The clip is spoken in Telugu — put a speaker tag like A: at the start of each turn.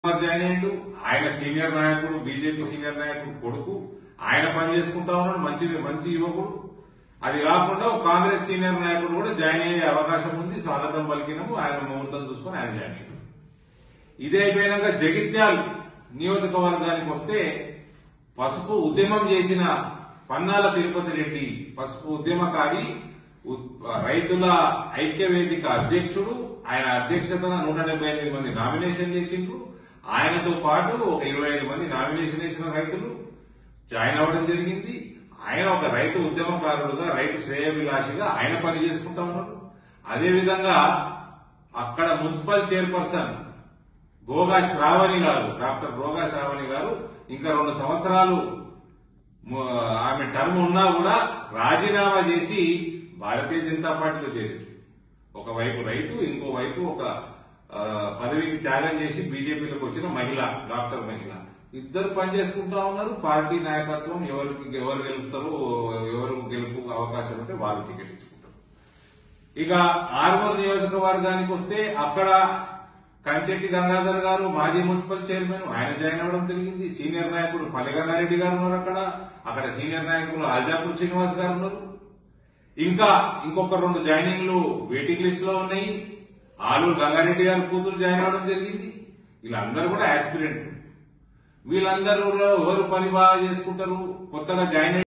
A: కుమార్ జాయిన్ అయ్యిండు ఆయన సీనియర్ నాయకుడు బీజేపీ సీనియర్ నాయకుడు కొడుకు ఆయన పని చేసుకుంటా ఉన్నాడు మంచి మంచి యువకుడు అది కాకుండా ఒక కాంగ్రెస్ సీనియర్ నాయకుడు కూడా జాయిన్ అయ్యే అవకాశం ఉంది స్వాగతం పలికినము ఆయన ముహూర్తం చూసుకుని ఆయన జాయిన్ అయ్యాడు ఇది అయిపోయినాక జగిత్యాల్ నియోజకవర్గానికి వస్తే పసుపు ఉద్యమం చేసిన పన్నాల తిరుపతి రెడ్డి పసుపు ఉద్యమకారి ఉ- రైతుల ఐక్య వేదిక అధ్యక్షుడు ఆయన అధ్యక్షతన నూట డెబ్బై ఎనిమిది మంది నామినేషన్ చేసిండ్రు ఆయనతో పాటు ఒక ఇరవై ఐదు మంది నామినేషన్ చేసిన రైతులు జాయిన్ అవ్వడం జరిగింది ఆయన ఒక రైతు ఉద్యమకారుడుగా రైతు శ్రేయభిలాషిగా ఆయన పని చేసుకుంటా ఉన్నారు అదేవిధంగా అక్కడ మున్సిపల్ చైర్పర్సన్ భోగా శ్రావణి గారు డాక్టర్ భోగా శ్రావణి గారు ఇంకా రెండు సంవత్సరాలు ము- ఆమె టర్మ్ ఉన్నా కూడా రాజీనామా చేసి భారతీయ జనతా పార్టీలో చేరారు ఒకవైపు రైతు ఇంకోవైపు ఒక ఆ, పదవికి త్యాగం చేసి బీజేపీలోకి వచ్చిన మహిళ డాక్టర్ మహిళ ఇద్దరు పనిచేసుకుంటా ఉన్నారు పార్టీ నాయకత్వం ఎవరికి ఎవరు గెలుస్తారో ఎవరు గెలుపు అవకాశం ఉంటే వాళ్ళు టికెట్ ఇచ్చుకుంటారు ఇక ఆర్మూర్ నియోజకవర్గానికి వస్తే అక్కడ కంచెట్టి గంగాధర్ గారు మాజీ మున్సిపల్ చైర్మన్ ఆయన జాయిన్ అవ్వడం జరిగింది సీనియర్ నాయకుడు పల్లిగంగారెడ్డి గారు ఉన్నారు అక్కడ అక్కడ సీనియర్ నాయకులు అల్జాపూర్ శ్రీనివాస్ గారు ఉన్నారు ఇంకా ఇంకొక రెండు జాయినింగ్లు వెయిటింగ్ లిస్ట్ లో ఉన్నాయి ఆలూరు గంగారెడ్డి గారి కూతురు జాయిన్ అవ్వడం జరిగింది వీళ్ళందరూ కూడా యాక్సిడెంట్ వీళ్ళందరూ ఎవరు పని బాగా చేసుకుంటారు కొత్తగా జాయిన్